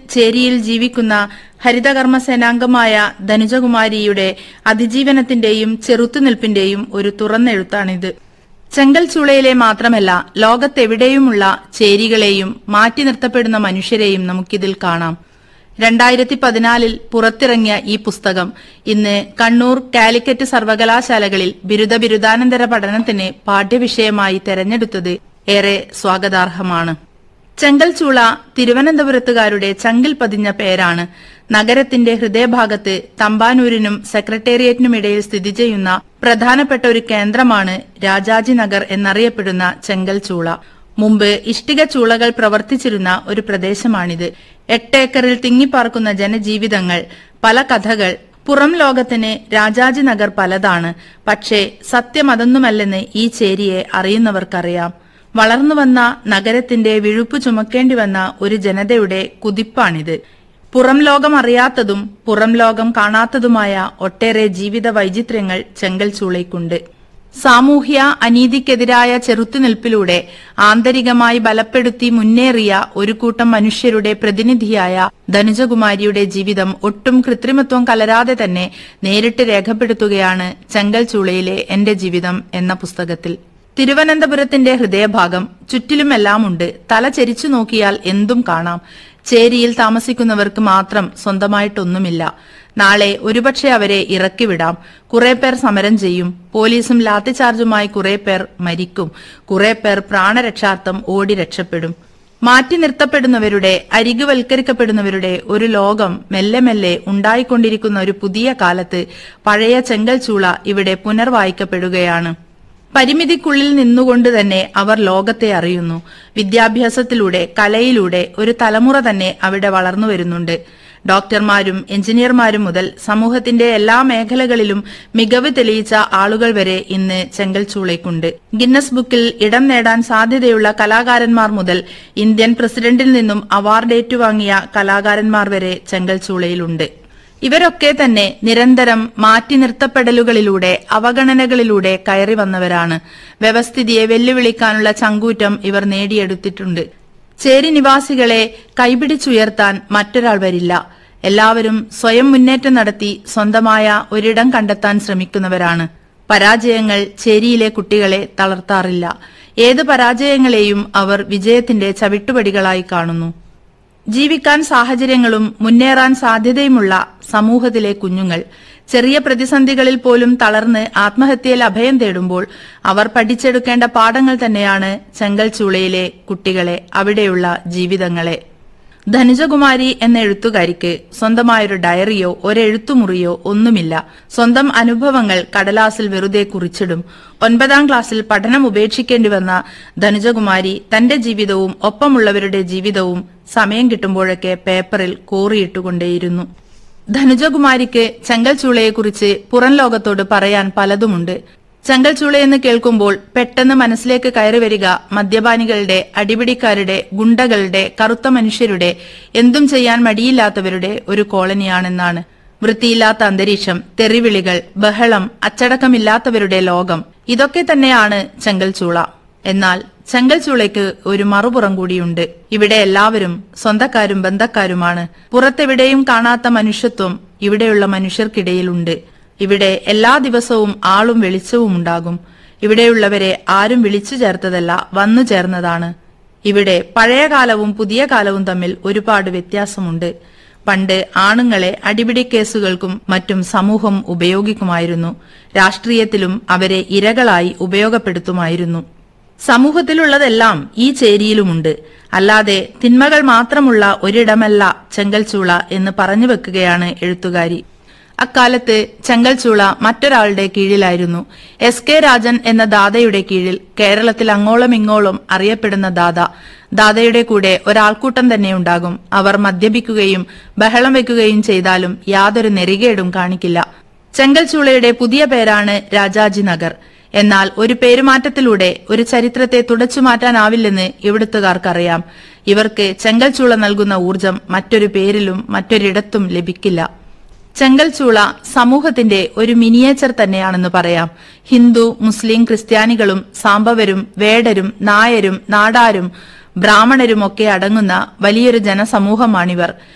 ചേരിയിൽ ജീവിക്കുന്ന ഹരിതകർമ്മ സേനാംഗമായ ധനുജകുമാരിയുടെ അതിജീവനത്തിന്റെയും ചെറുത്തുനിൽപ്പിന്റെയും ഒരു തുറന്നെഴുത്താണിത് ചെങ്കൽ ചൂളയിലെ മാത്രമല്ല ലോകത്തെവിടെയുമുള്ള ചേരികളെയും മാറ്റി നിർത്തപ്പെടുന്ന മനുഷ്യരെയും നമുക്കിതിൽ കാണാം രണ്ടായിരത്തി പതിനാലിൽ പുറത്തിറങ്ങിയ ഈ പുസ്തകം ഇന്ന് കണ്ണൂർ കാലിക്കറ്റ് സർവകലാശാലകളിൽ ബിരുദ ബിരുദാനന്തര പഠനത്തിന് പാഠ്യവിഷയമായി തെരഞ്ഞെടുത്തത് ഏറെ സ്വാഗതാർഹമാണ് ചെങ്കൽ ചൂള തിരുവനന്തപുരത്തുകാരുടെ ചങ്കിൽ പതിഞ്ഞ പേരാണ് നഗരത്തിന്റെ ഹൃദയഭാഗത്ത് തമ്പാനൂരിനും സെക്രട്ടേറിയറ്റിനുമിടയിൽ സ്ഥിതി ചെയ്യുന്ന പ്രധാനപ്പെട്ട ഒരു കേന്ദ്രമാണ് രാജാജി നഗർ എന്നറിയപ്പെടുന്ന ചെങ്കൽ ചൂള മുമ്പ് ഇഷ്ടിക ചൂളകൾ പ്രവർത്തിച്ചിരുന്ന ഒരു പ്രദേശമാണിത് എട്ടേക്കറിൽ തിങ്ങിപ്പാർക്കുന്ന ജനജീവിതങ്ങൾ പല കഥകൾ പുറം ലോകത്തിന് രാജാജി നഗർ പലതാണ് പക്ഷേ സത്യമതൊന്നുമല്ലെന്ന് ഈ ചേരിയെ അറിയുന്നവർക്കറിയാം വളർന്നുവന്ന നഗരത്തിന്റെ വിഴുപ്പ് ചുമക്കേണ്ടി വന്ന ഒരു ജനതയുടെ കുതിപ്പാണിത് പുറം ലോകം അറിയാത്തതും പുറം ലോകം കാണാത്തതുമായ ഒട്ടേറെ ജീവിത വൈചിത്ര്യങ്ങൾ ചെങ്കൽ ചൂളയ്ക്കുണ്ട് സാമൂഹ്യ അനീതിക്കെതിരായ ചെറുത്തുനിൽപ്പിലൂടെ ആന്തരികമായി ബലപ്പെടുത്തി മുന്നേറിയ ഒരു കൂട്ടം മനുഷ്യരുടെ പ്രതിനിധിയായ ധനുജകുമാരിയുടെ ജീവിതം ഒട്ടും കൃത്രിമത്വം കലരാതെ തന്നെ നേരിട്ട് രേഖപ്പെടുത്തുകയാണ് ചെങ്കൽ ചൂളയിലെ എന്റെ ജീവിതം എന്ന പുസ്തകത്തിൽ തിരുവനന്തപുരത്തിന്റെ ഹൃദയഭാഗം ചുറ്റിലുമെല്ലാമുണ്ട് തല ചെരിച്ചു നോക്കിയാൽ എന്തും കാണാം ചേരിയിൽ താമസിക്കുന്നവർക്ക് മാത്രം സ്വന്തമായിട്ടൊന്നുമില്ല നാളെ ഒരുപക്ഷെ അവരെ ഇറക്കിവിടാം കുറെ പേർ സമരം ചെയ്യും പോലീസും ലാത്തിചാർജുമായി കുറെ പേർ മരിക്കും കുറെ പേർ പ്രാണരക്ഷാർത്ഥം ഓടി രക്ഷപ്പെടും മാറ്റി നിർത്തപ്പെടുന്നവരുടെ അരികുവൽക്കരിക്കപ്പെടുന്നവരുടെ ഒരു ലോകം മെല്ലെ മെല്ലെ ഉണ്ടായിക്കൊണ്ടിരിക്കുന്ന ഒരു പുതിയ കാലത്ത് പഴയ ചെങ്കൽ ചൂള ഇവിടെ പുനർവായിക്കപ്പെടുകയാണ് പരിമിതിക്കുള്ളിൽ നിന്നുകൊണ്ട് തന്നെ അവർ ലോകത്തെ അറിയുന്നു വിദ്യാഭ്യാസത്തിലൂടെ കലയിലൂടെ ഒരു തലമുറ തന്നെ അവിടെ വളർന്നു വരുന്നുണ്ട് ഡോക്ടർമാരും എഞ്ചിനീയർമാരും മുതൽ സമൂഹത്തിന്റെ എല്ലാ മേഖലകളിലും മികവ് തെളിയിച്ച ആളുകൾ വരെ ഇന്ന് ചെങ്കൽ ചൂളയ്ക്കുണ്ട് ഗിന്നസ് ബുക്കിൽ ഇടം നേടാൻ സാധ്യതയുള്ള കലാകാരന്മാർ മുതൽ ഇന്ത്യൻ പ്രസിഡന്റിൽ നിന്നും അവാർഡ് ഏറ്റുവാങ്ങിയ കലാകാരന്മാർ വരെ ചെങ്കൽ ചൂളയിലുണ്ട് ഇവരൊക്കെ തന്നെ നിരന്തരം മാറ്റി നിർത്തപ്പെടലുകളിലൂടെ അവഗണനകളിലൂടെ കയറി വന്നവരാണ് വ്യവസ്ഥിതിയെ വെല്ലുവിളിക്കാനുള്ള ചങ്കൂറ്റം ഇവർ നേടിയെടുത്തിട്ടുണ്ട് ചേരി നിവാസികളെ കൈപിടിച്ചുയർത്താൻ മറ്റൊരാൾ വരില്ല എല്ലാവരും സ്വയം മുന്നേറ്റം നടത്തി സ്വന്തമായ ഒരിടം കണ്ടെത്താൻ ശ്രമിക്കുന്നവരാണ് പരാജയങ്ങൾ ചേരിയിലെ കുട്ടികളെ തളർത്താറില്ല ഏത് പരാജയങ്ങളെയും അവർ വിജയത്തിന്റെ ചവിട്ടുപടികളായി കാണുന്നു ജീവിക്കാൻ സാഹചര്യങ്ങളും മുന്നേറാൻ സാധ്യതയുമുള്ള സമൂഹത്തിലെ കുഞ്ഞുങ്ങൾ ചെറിയ പ്രതിസന്ധികളിൽ പോലും തളർന്ന് ആത്മഹത്യയിൽ അഭയം തേടുമ്പോൾ അവർ പഠിച്ചെടുക്കേണ്ട പാഠങ്ങൾ തന്നെയാണ് ചെങ്കൽ ചൂളയിലെ കുട്ടികളെ അവിടെയുള്ള ജീവിതങ്ങളെ ധനുജകുമാരി എന്ന എഴുത്തുകാരിക്ക് സ്വന്തമായൊരു ഡയറിയോ ഒരെഴുത്തുമുറിയോ ഒന്നുമില്ല സ്വന്തം അനുഭവങ്ങൾ കടലാസിൽ വെറുതെ കുറിച്ചിടും ഒൻപതാം ക്ലാസ്സിൽ പഠനം ഉപേക്ഷിക്കേണ്ടി വന്ന ധനുജകുമാരി തന്റെ ജീവിതവും ഒപ്പമുള്ളവരുടെ ജീവിതവും സമയം കിട്ടുമ്പോഴൊക്കെ പേപ്പറിൽ കോറിയിട്ടുകൊണ്ടേയിരുന്നു ധനുജകുമാരിക്ക് ചെങ്കൽ ചൂളയെക്കുറിച്ച് പുറം ലോകത്തോട് പറയാൻ പലതുമുണ്ട് ചെങ്കൽ ചൂളയെന്ന് കേൾക്കുമ്പോൾ പെട്ടെന്ന് മനസ്സിലേക്ക് കയറി വരിക മദ്യപാനികളുടെ അടിപിടിക്കാരുടെ ഗുണ്ടകളുടെ കറുത്ത മനുഷ്യരുടെ എന്തും ചെയ്യാൻ മടിയില്ലാത്തവരുടെ ഒരു കോളനിയാണെന്നാണ് വൃത്തിയില്ലാത്ത അന്തരീക്ഷം തെറിവിളികൾ ബഹളം അച്ചടക്കമില്ലാത്തവരുടെ ലോകം ഇതൊക്കെ തന്നെയാണ് ചെങ്കൽ ചൂള എന്നാൽ ചെങ്കൽ ചൂളയ്ക്ക് ഒരു മറുപുറം കൂടിയുണ്ട് ഇവിടെ എല്ലാവരും സ്വന്തക്കാരും ബന്ധക്കാരുമാണ് പുറത്തെവിടെയും കാണാത്ത മനുഷ്യത്വം ഇവിടെയുള്ള മനുഷ്യർക്കിടയിലുണ്ട് ഇവിടെ എല്ലാ ദിവസവും ആളും വെളിച്ചവും ഉണ്ടാകും ഇവിടെയുള്ളവരെ ആരും വിളിച്ചു ചേർത്തതല്ല വന്നു ചേർന്നതാണ് ഇവിടെ പഴയ കാലവും പുതിയ കാലവും തമ്മിൽ ഒരുപാട് വ്യത്യാസമുണ്ട് പണ്ട് ആണുങ്ങളെ അടിപിടി കേസുകൾക്കും മറ്റും സമൂഹം ഉപയോഗിക്കുമായിരുന്നു രാഷ്ട്രീയത്തിലും അവരെ ഇരകളായി ഉപയോഗപ്പെടുത്തുമായിരുന്നു സമൂഹത്തിലുള്ളതെല്ലാം ഈ ചേരിയിലുമുണ്ട് അല്ലാതെ തിന്മകൾ മാത്രമുള്ള ഒരിടമല്ല ചെങ്കൽച്ചൂള എന്ന് പറഞ്ഞു വെക്കുകയാണ് എഴുത്തുകാരി അക്കാലത്ത് ചെങ്കൽച്ചൂള മറ്റൊരാളുടെ കീഴിലായിരുന്നു എസ് കെ രാജൻ എന്ന ദാദയുടെ കീഴിൽ കേരളത്തിൽ അങ്ങോളം ഇങ്ങോളം അറിയപ്പെടുന്ന ദാദ ദാദയുടെ കൂടെ ഒരാൾക്കൂട്ടം തന്നെ ഉണ്ടാകും അവർ മദ്യപിക്കുകയും ബഹളം വെക്കുകയും ചെയ്താലും യാതൊരു നെറികേടും കാണിക്കില്ല ചെങ്കൽച്ചൂളയുടെ പുതിയ പേരാണ് രാജാജി നഗർ എന്നാൽ ഒരു പേരുമാറ്റത്തിലൂടെ ഒരു ചരിത്രത്തെ തുടച്ചു മാറ്റാനാവില്ലെന്ന് ഇവിടുത്തുകാർക്കറിയാം ഇവർക്ക് ചെങ്കൽച്ചൂള നൽകുന്ന ഊർജം മറ്റൊരു പേരിലും മറ്റൊരിടത്തും ലഭിക്കില്ല ചെങ്കൽച്ചൂള സമൂഹത്തിന്റെ ഒരു മിനിയേച്ചർ തന്നെയാണെന്ന് പറയാം ഹിന്ദു മുസ്ലിം ക്രിസ്ത്യാനികളും സാമ്പവരും വേടരും നായരും നാടാരും ബ്രാഹ്മണരുമൊക്കെ അടങ്ങുന്ന വലിയൊരു ജനസമൂഹമാണിവർ